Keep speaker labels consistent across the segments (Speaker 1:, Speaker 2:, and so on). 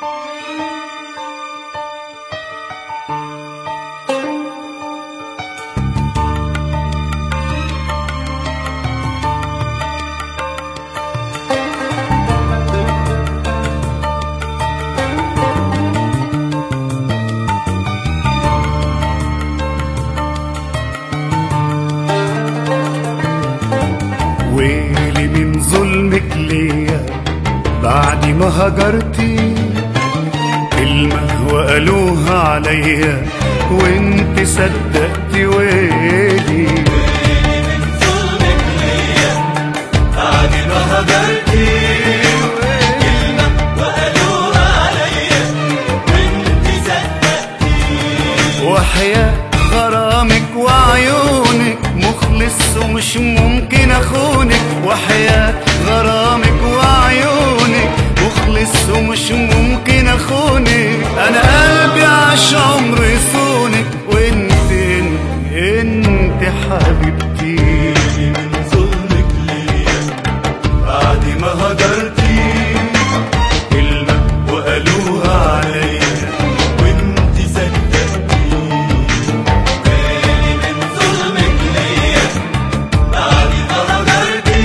Speaker 1: ويلي من ظلمك ليا بعد ما هجرتي كلمة وقالوها عليا وانت صدقتي ويلي
Speaker 2: ظلمك ليا بعد ما هجرتي كلمة وقالوها عليا وانت صدقتي
Speaker 1: وحياة غرامك وعيونك مخلص ومش ممكن اخونك وحياة غرامك وعيونك مخلص ومش ممكن اخونك انا قلبي عاش عمري صونك وانت انت, انت حبيبتي
Speaker 2: من ظلمك ليا بعد ما هجرتي كلمة وقالوها عليا وانت صدقتي بالي من ظلمك ليا بعد ما هجرتي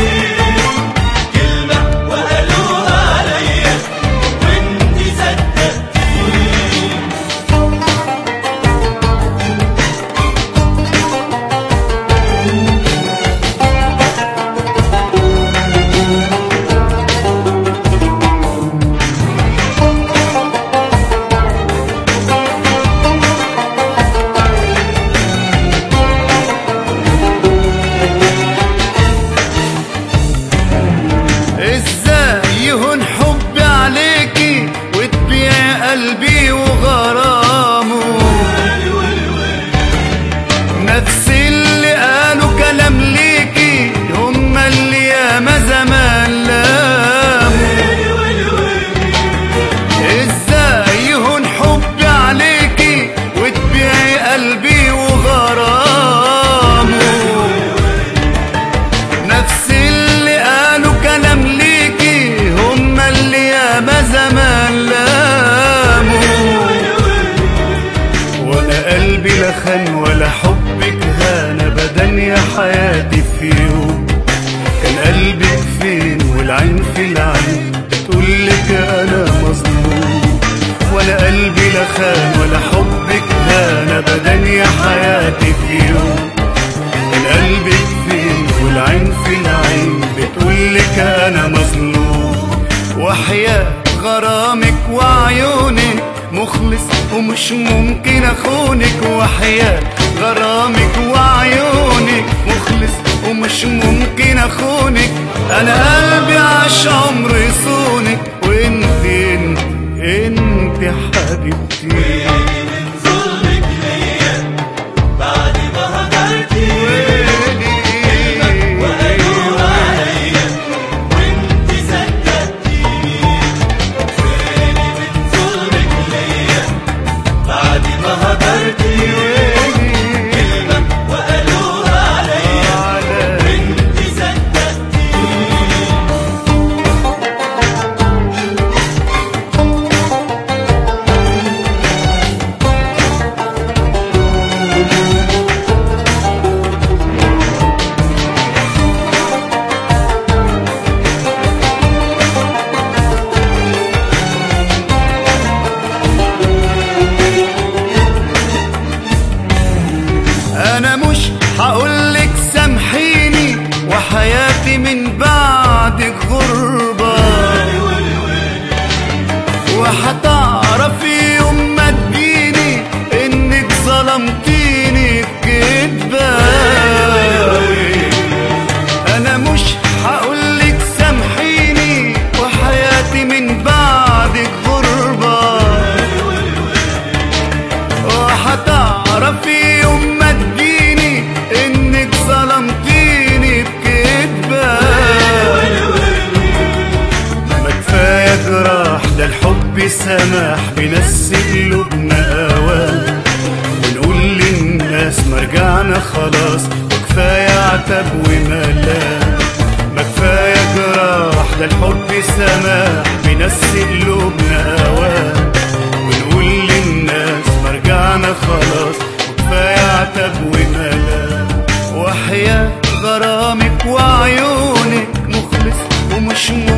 Speaker 2: كلمة وقالوها عليا وانت صدقتي
Speaker 1: ازاي يهون حبي عليكي وتبيع قلبي وغرامه نفس اللي قالوا كلام ليكي هم اللي ياما زمان لاموا ازاي يهون حبي عليكي وتبيعي قلبي وغرامه نفس اللي قالوا كلام ليكي هم اللي ياما زمان لاموا ولا قلبي لا خان ولا حبك هان ابدا يا حياتي في يوم كان قلبك فين والعين في العين بتقولك انا مظلوم ولا قلبي لا خان ولا حبك هان ابدا يا حياتي في يوم كان قلبك فين والعين في العين بتقولك انا مظلوم وحياة غرامك وعيونك مخلص ومش ممكن اخونك وحياة غرامك وعيونك مخلص ومش ممكن اخونك انا قلبي عاش عمري صونك وانت انت انت حبيبتي
Speaker 2: من ظلمك ليا بعد ما هجرتي وقالوها عليا وانت صدقتي بالي من ظلمك ليا بعد ما هجرتي كلمة وقالوها عليا وانت صدقتي
Speaker 1: انا مش هقولك سامحيني وحياتي من بعدك غربة وهتعرفي يوم ما تجيني انك ظلمتيني بكدبة انا مش هقولك سامحيني وحياتي من بعدك غربة وهتعرفي يوم ما تجيني انك ظلمتيني بكدبة ما كفاية جراح ده الحب سماح بنسي قلوبنا اوام ونقول للناس ما رجعنا خلاص وكفاية عتب وملام ما كفاية جراح ده الحب سماح ينسي قلوبنا اوام ونقول للناس مرجعنا خلاص وكفاية عتب وملام وحياة غرامك وعيونك مخلص ومش